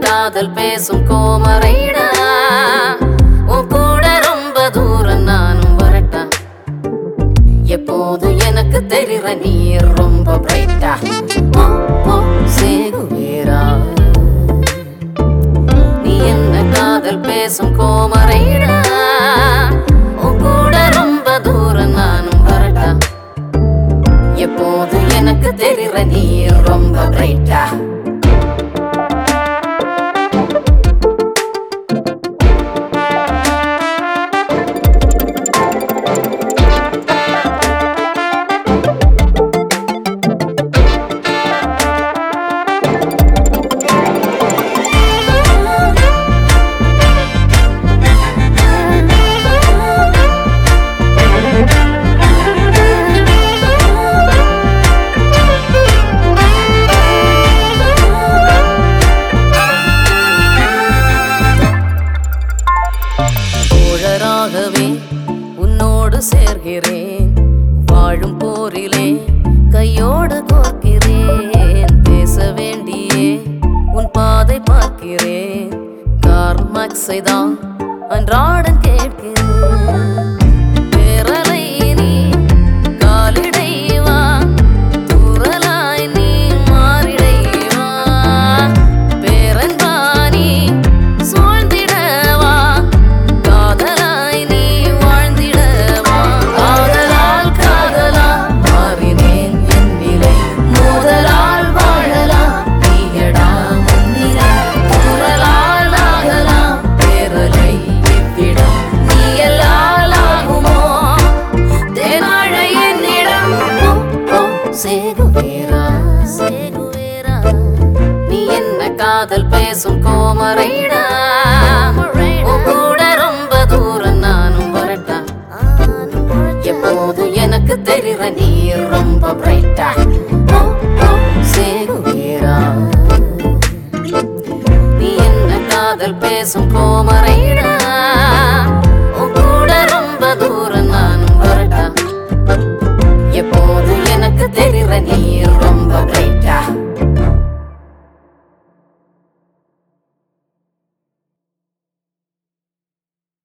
காதல் பேசும் கோமரைடா உன் கூட ரொம்ப தூரம் நானும் வரட்டா எப்போது எனக்கு தெரிற நீ ரொம்ப பிரைட்டா ஓ ஓ சேகுவேரா நீ என்ன காதல் பேசும் கோமரைடா உன் கூட ரொம்ப தூரம் நானும் வரட்டா எப்போது எனக்கு தெரிற நீ ரொம்ப பிரைட்டா தோழராகவே உன்னோடு சேர்கிறேன் வாழும் போரிலே கையோடு கோர்க்கிறேன் பேச வேண்டியே உன் பாதை பார்க்கிறேன் கார்மக்ஸை தான் அன்றாடன் கேட்கிறேன் பேரலை நீ காலிடை வா தூறலாய் நீ மாறிடை வா பேரன்பானி சூழ்ந்திடவா காதலாய் நீ வாழ்ந்திடவா காதலால் காதலா மாறினேன் என் நிலை மோதலால் வாழலாம் நீயடா முன்னிலை குரலால் ஆகலாம் பேரலை இவ்விடம் நீ எல்லால் ஆகுமோ தேனாழை என்னிடம் ஓ, ஓ, சேகுவேரா சேகுவேரா நீ என்ன காதல் பேசும் கோமரைடா உன் கூட ரொம்ப தூரம் நானும் வரட்டா எப்போது எனக்கு தெரிற நீ ரொம்ப பிரைட்டா ஓ, ஓ, சேகுவேரா நீ என்ன காதல் பேசும் கோமரைடா